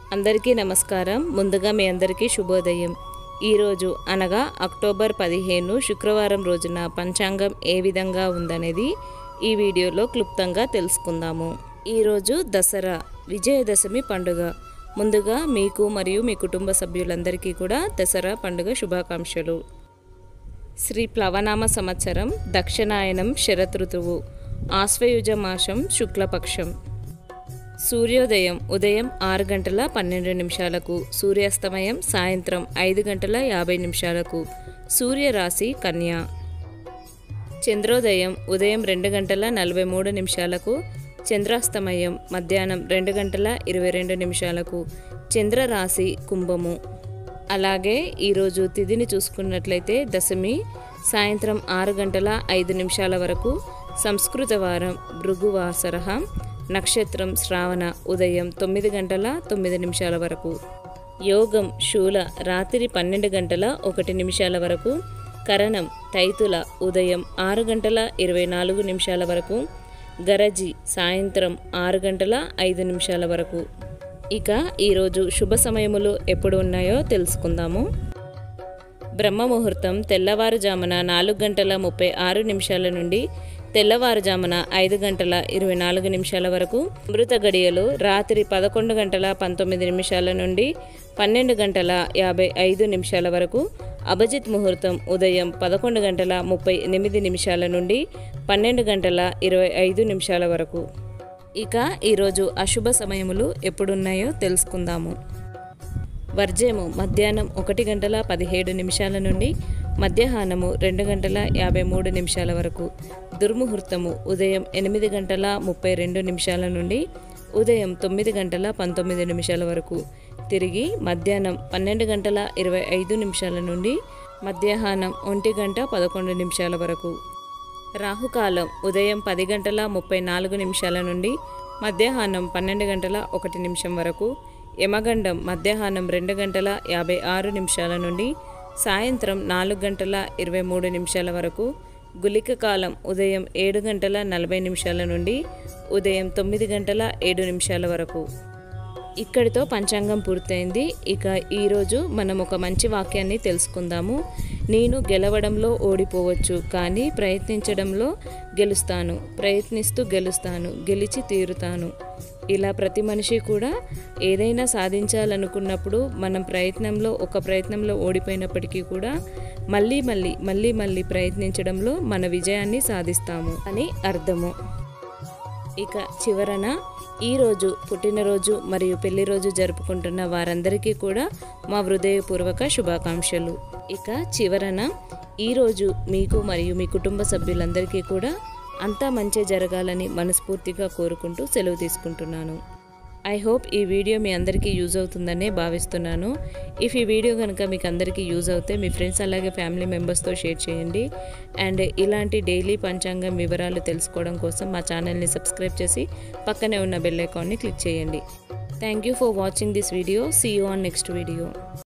అందరికీ నమస్కారం ముందుగా మీ అందరికీ శుభోదయం ఈరోజు అనగా అక్టోబర్ పదిహేను శుక్రవారం రోజున పంచాంగం ఏ విధంగా ఉందనేది ఈ వీడియోలో క్లుప్తంగా తెలుసుకుందాము ఈరోజు దసరా విజయదశమి పండుగ ముందుగా మీకు మరియు మీ కుటుంబ సభ్యులందరికీ కూడా దసరా పండుగ శుభాకాంక్షలు శ్రీ ప్లవనామ సంవత్సరం దక్షిణాయనం శరదృతువు ఆశ్వయుజ మాసం శుక్లపక్షం సూర్యోదయం ఉదయం ఆరు గంటల పన్నెండు నిమిషాలకు సూర్యాస్తమయం సాయంత్రం ఐదు గంటల యాభై నిమిషాలకు సూర్యరాశి కన్య చంద్రోదయం ఉదయం రెండు గంటల నలభై మూడు నిమిషాలకు చంద్రాస్తమయం మధ్యాహ్నం రెండు గంటల ఇరవై రెండు నిమిషాలకు చంద్రరాశి కుంభము అలాగే ఈరోజు తిథిని చూసుకున్నట్లయితే దశమి సాయంత్రం ఆరు గంటల ఐదు నిమిషాల వరకు సంస్కృత వారం భృగువాసర నక్షత్రం శ్రావణ ఉదయం తొమ్మిది గంటల తొమ్మిది నిమిషాల వరకు యోగం శూల రాత్రి పన్నెండు గంటల ఒకటి నిమిషాల వరకు కరణం తైతుల ఉదయం ఆరు గంటల ఇరవై నాలుగు నిమిషాల వరకు గరజి సాయంత్రం ఆరు గంటల ఐదు నిమిషాల వరకు ఇక ఈరోజు శుభ సమయములు ఎప్పుడు ఉన్నాయో తెలుసుకుందాము బ్రహ్మ ముహూర్తం తెల్లవారుజామున నాలుగు గంటల ముప్పై ఆరు నిమిషాల నుండి తెల్లవారుజామున ఐదు గంటల ఇరవై నాలుగు నిమిషాల వరకు అమృత గడియలు రాత్రి పదకొండు గంటల పంతొమ్మిది నిమిషాల నుండి పన్నెండు గంటల యాభై ఐదు నిమిషాల వరకు అభిజిత్ ముహూర్తం ఉదయం పదకొండు గంటల ముప్పై ఎనిమిది నిమిషాల నుండి పన్నెండు గంటల ఇరవై ఐదు నిమిషాల వరకు ఇక ఈరోజు అశుభ సమయములు ఎప్పుడున్నాయో తెలుసుకుందాము వర్జము మధ్యాహ్నం ఒకటి గంటల పదిహేడు నిమిషాల నుండి మధ్యాహ్నము రెండు గంటల యాభై మూడు నిమిషాల వరకు దుర్ముహూర్తము ఉదయం ఎనిమిది గంటల ముప్పై రెండు నిమిషాల నుండి ఉదయం తొమ్మిది గంటల పంతొమ్మిది నిమిషాల వరకు తిరిగి మధ్యాహ్నం పన్నెండు గంటల ఇరవై ఐదు నిమిషాల నుండి మధ్యాహ్నం ఒంటి గంట పదకొండు నిమిషాల వరకు రాహుకాలం ఉదయం పది గంటల ముప్పై నాలుగు నిమిషాల నుండి మధ్యాహ్నం పన్నెండు గంటల ఒకటి నిమిషం వరకు యమగండం మధ్యాహ్నం రెండు గంటల యాభై ఆరు నిమిషాల నుండి సాయంత్రం నాలుగు గంటల ఇరవై మూడు నిమిషాల వరకు గులిక కాలం ఉదయం ఏడు గంటల నలభై నిమిషాల నుండి ఉదయం తొమ్మిది గంటల ఏడు నిమిషాల వరకు ఇక్కడితో పంచాంగం పూర్తయింది ఇక ఈరోజు మనం ఒక మంచి వాక్యాన్ని తెలుసుకుందాము నేను గెలవడంలో ఓడిపోవచ్చు కానీ ప్రయత్నించడంలో గెలుస్తాను ప్రయత్నిస్తూ గెలుస్తాను గెలిచి తీరుతాను ఇలా ప్రతి మనిషి కూడా ఏదైనా సాధించాలనుకున్నప్పుడు మనం ప్రయత్నంలో ఒక ప్రయత్నంలో ఓడిపోయినప్పటికీ కూడా మళ్ళీ మళ్ళీ మళ్ళీ మళ్ళీ ప్రయత్నించడంలో మన విజయాన్ని సాధిస్తాము అని అర్థము ఇక చివరన ఈరోజు పుట్టినరోజు మరియు పెళ్లి రోజు జరుపుకుంటున్న వారందరికీ కూడా మా హృదయపూర్వక శుభాకాంక్షలు ఇక చివరన ఈరోజు మీకు మరియు మీ కుటుంబ సభ్యులందరికీ కూడా అంతా మంచి జరగాలని మనస్ఫూర్తిగా కోరుకుంటూ సెలవు తీసుకుంటున్నాను ఐ హోప్ ఈ వీడియో మీ అందరికీ యూజ్ అవుతుందనే భావిస్తున్నాను ఇఫ్ ఈ వీడియో కనుక మీకు అందరికీ యూజ్ అవుతే మీ ఫ్రెండ్స్ అలాగే ఫ్యామిలీ మెంబర్స్తో షేర్ చేయండి అండ్ ఇలాంటి డైలీ పంచాంగం వివరాలు తెలుసుకోవడం కోసం మా ఛానల్ని సబ్స్క్రైబ్ చేసి పక్కనే ఉన్న బెల్ ఐకాన్ని క్లిక్ చేయండి thank you for watching this video see you on next video